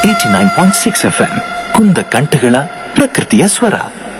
eighty nine point six F M Kunda ಕಂಠಗಳ ಪ್ರಕೃತಿಯ ಸ್ವರ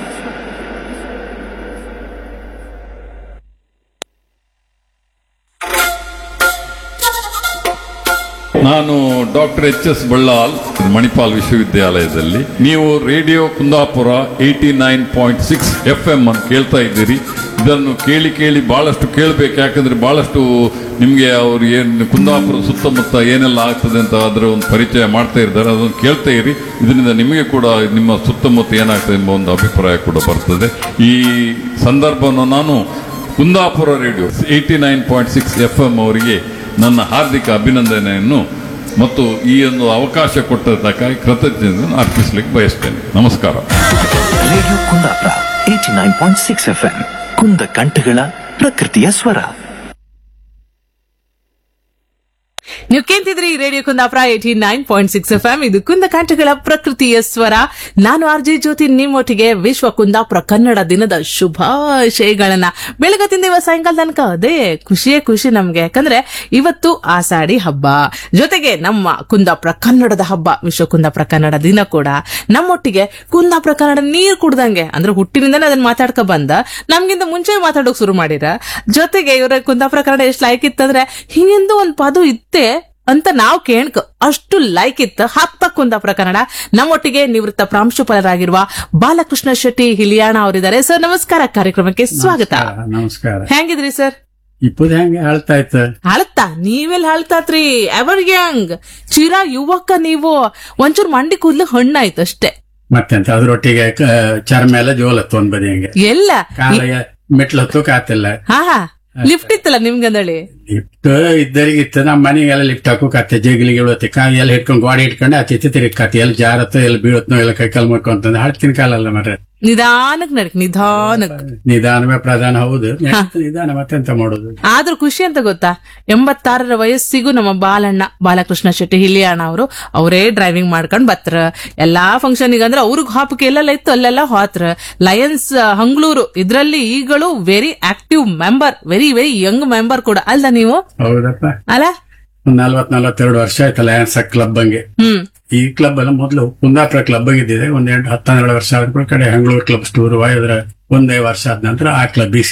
ನಾನು doctor H S Ballal Manipal ವಿಶ್ವವಿದ್ಯಾಲಯದಲ್ಲಿ ನೀವು radio Kundapura eighty nine point six F M ಅನ್ನು ಕೇಳ್ತಾ ಇದ್ದೀರಿ ಇದನ್ನು ಕೇಳಿ ಕೇಳಿ ಬಹಳಷ್ಟು ಕೇಳಬೇಕು ಯಾಕಂದ್ರೆ ಬಹಳಷ್ಟು ನಿಮಗೆ ಅವ್ರು ಏನು ಕುಂದಾಪುರ ಸುತ್ತಮುತ್ತ ಏನೆಲ್ಲ ಆಗ್ತದೆ ಅಂತ ಅದರ ಒಂದು ಪರಿಚಯ ಮಾಡ್ತಾ ಇದ್ದಾರೆ ಅದನ್ನು ಕೇಳ್ತಾ ಇರಿ ಇದರಿಂದ ನಿಮಗೆ ಕೂಡ ನಿಮ್ಮ ಸುತ್ತಮುತ್ತ ಏನಾಗ್ತದೆ ಎಂಬ ಒಂದು ಅಭಿಪ್ರಾಯ ಕೂಡ ಬರ್ತದೆ ಈ ಸಂದರ್ಭವನ್ನು ನಾನು Kundapura radio eighty nine point six F M ಅವರಿಗೆ ನನ್ನ ಹಾರ್ದಿಕ ಅಭಿನಂದನೆಯನ್ನು ಮತ್ತು ಈ ಒಂದು ಅವಕಾಶ ಕೊಟ್ಟದ್ದಕ್ಕಾಗಿ ಕೃತಜ್ಞತೆಯನ್ನು ಅರ್ಪಿಸಲಿಕ್ಕೆ ಬಯಸ್ತೇನೆ ನಮಸ್ಕಾರ radio Kundapura eighty nine point six F M Kunda ಕಂಠಗಳ ಪ್ರಕೃತಿಯ ಸ್ವರ ನೀವು ಕೇಳ್ತಿದ್ರಿ radio Kundapura eighty nine point six F M ಇದು ಕುಂದ ಕಂಠಗಳ ಪ್ರಕೃತಿಯ ಸ್ವರ ನಾನು ಆರ್ ಜೆ ಜ್ಯೋತಿ ನಿಮ್ಮೊಟ್ಟಿಗೆ ವಿಶ್ವ ಕುಂದಾಪುರ ಕನ್ನಡ ದಿನದ ಶುಭಾಶಯಗಳನ್ನ ಬೆಳಗತ್ತಿಂದ ಇವತ್ತು ಸಾಯಂಕಾಲ ತನಕ ಅದೇ ಖುಷಿಯೇ ಖುಷಿ ನಮ್ಗೆ ಯಾಕಂದ್ರೆ ಇವತ್ತು ಆಷಾಢಿ ಹಬ್ಬ ಜೊತೆಗೆ ನಮ್ಮ ಕುಂದಾಪುರ ಕನ್ನಡದ ಹಬ್ಬ ವಿಶ್ವ ಕುಂದಾಪುರ ಕನ್ನಡ ದಿನ ಕೂಡ ನಮ್ಮೊಟ್ಟಿಗೆ ಕುಂದಾಪುರ ಕನ್ನಡ ನೀರ್ ಕುಡ್ದಂಗೆ ಅಂದ್ರೆ ಹುಟ್ಟಿನಿಂದನೇ ಅದನ್ನ ಮಾತಾಡ್ಕೊ ಬಂದ ನಮ್ಗಿಂತ ಮುಂಚೆ ಮಾತಾಡೋಕ್ ಶುರು ಮಾಡಿರ ಜೊತೆಗೆ ಇವರ ಕುಂದಾಪುರ ಕನ್ನಡ ಎಷ್ಟು ಲೈಕ್ ಇತ್ತಂದ್ರೆ ಹಿಂಗೆಂದು ಒಂದ್ ಪದ ಇತ್ತೆ ಅಂತ ನಾವು ಕೇಳ್ಕ ಅಷ್ಟು ಲೈಕ್ ಇತ್ತು ಹತ್ತ ಕುಂದಾಪುರ ಕನ್ನಡ ನಮ್ಮೊಟ್ಟಿಗೆ ನಿವೃತ್ತ ಪ್ರಾಂಶುಪಾಲರಾಗಿರುವ ಬಾಲಕೃಷ್ಣ ಶೆಟ್ಟಿ ಹಿಲಿಯಾಣ ಅವರಿದ್ದಾರೆ ಸರ್ ನಮಸ್ಕಾರ ಕಾರ್ಯಕ್ರಮಕ್ಕೆ ಸ್ವಾಗತ ನಮಸ್ಕಾರ ಹೆಂಗಿದ್ರಿ ಸರ್ ಇಪ್ಪದ ಹೆಂಗೆ ಹೇಳ್ತಾ ಇತ್ತು ಅಳತ್ತಾ ನೀವೆಲ್ಲ ಅಳ್ತಾತ್ರಿ ಎವರ್ ಯಂಗ್ ಚಿರ ಯುವಕ ನೀವು ಒಂಚೂರು ಮಂಡಿ ಕೂದ್ಲು ಹಣ್ಣಾಯ್ತು ಅಷ್ಟೇ ಮತ್ತೆಂತ ಅದ್ರೊಟ್ಟಿಗೆ ಕ- ಚರ್ಮ ಎಲ್ಲ ಜೋಲತ್ತು ಒಂದ್ ಬದಿ ಹಂಗೆ ಎಲ್ಲ ಕಾಲ ಮೆಟ್ಲತ್ತು ಕಾತಿಲ್ಲ ಹಾ ಹಾ ಲಿಫ್ಟ್ ಇತ್ತಲ್ಲ ನಿಮ್ಗಂದಳಿ ಲಿಫ್ಟ್ ಇದ್ದರಿಗಿತ್ತು ನಮ್ಮ ಮನೆಗೆಲ್ಲ ಲಿಫ್ಟ್ ಹಾಕೋ ಕತ್ತೆ ಜಗಿಲಿಗೆ ಬೀಳುತ್ತೆ ಕಾಯಿ ಎಲ್ಲ ಹಿಡ್ಕೊಂಡು ಗಾಡಿ ಹಿಡ್ಕೊಂಡು ಆಚೆ ತಿರುಗಿ ಕತ್ತೆ ಎಲ್ಲಿ ಜಾರತ್ತೋ ಎಲ್ಲಿ ಬೀಳುತ್ತೋ ಎಲ್ಲ ಕೈ ಕಾಲು ಮಾಡ್ಕೊಂತಂದು ಹಾಡ್ತಿನ ಕಾಲಲ್ಲ ಮರ್ರೆ ನಿಧಾನಕ್ ನಡಕ್ ನಿಧಾನಕ್ ನಿಧಾನವೇ ಪ್ರಧಾನ ಹೌದು ನಿಧಾನ ಮತ್ತೆಂತ ಮಾಡೋದು ಆದ್ರೂ ಖುಷಿ ಅಂತ ಗೊತ್ತಾ ಎಂಬತ್ತಾರರ ವಯಸ್ಸಿಗೂ ನಮ್ಮ ಬಾಲಣ್ಣ ಬಾಲಕೃಷ್ಣ ಶೆಟ್ಟಿ ಹಿಲಿಯಣ್ಣ ಅವರು ಅವರೇ ಡ್ರೈವಿಂಗ್ ಮಾಡ್ಕೊಂಡ್ ಬತ್ರ ಎಲ್ಲಾ ಫಂಕ್ಷನ್ ಅಂದ್ರೆ ಅವ್ರಿಗೆ ಹಾಪಕ್ಕೆ ಎಲ್ಲೆಲ್ಲ ಇತ್ತು ಅಲ್ಲೆಲ್ಲ ಹೋತ್ರ ಲಯನ್ಸ್ ಹಂಗ್ಳೂರು ಇದ್ರಲ್ಲಿ ಈಗಳು very active member very very young member ಕೂಡ ಅಲ್ದ ನೀವು ಹೌದಪ್ಪ ಅಲ್ಲ ಒಂದ್ ನಲ್ವತ್ ನಲ್ವತ್ತೆರಡು ವರ್ಷ ಆಯ್ತಲ್ಲ ಲ್ಯಾನ್ಸ್ ಕ್ಲಬ್ ಹಂಗೆ ಹ್ಮ್ ಈ ಕ್ಲಬ್ ಎಲ್ಲ ಮೊದಲು ಕುಂದಾಪುರ ಕ್ಲಬ್ ಆಗಿದ್ದಿದೆ ಒಂದ್ ಎಂಟು ಹತ್ತೆರಡು ವರ್ಷ ಆದ ಕಡೆ ಹಂಗ್ಳೂರ್ ಕ್ಲಬ್ ಸ್ಟೂರ್ ಇದ್ರ ಒಂದೇ ವರ್ಷ ಆದ ನಂತರ ಆ ಕ್ಲಬ್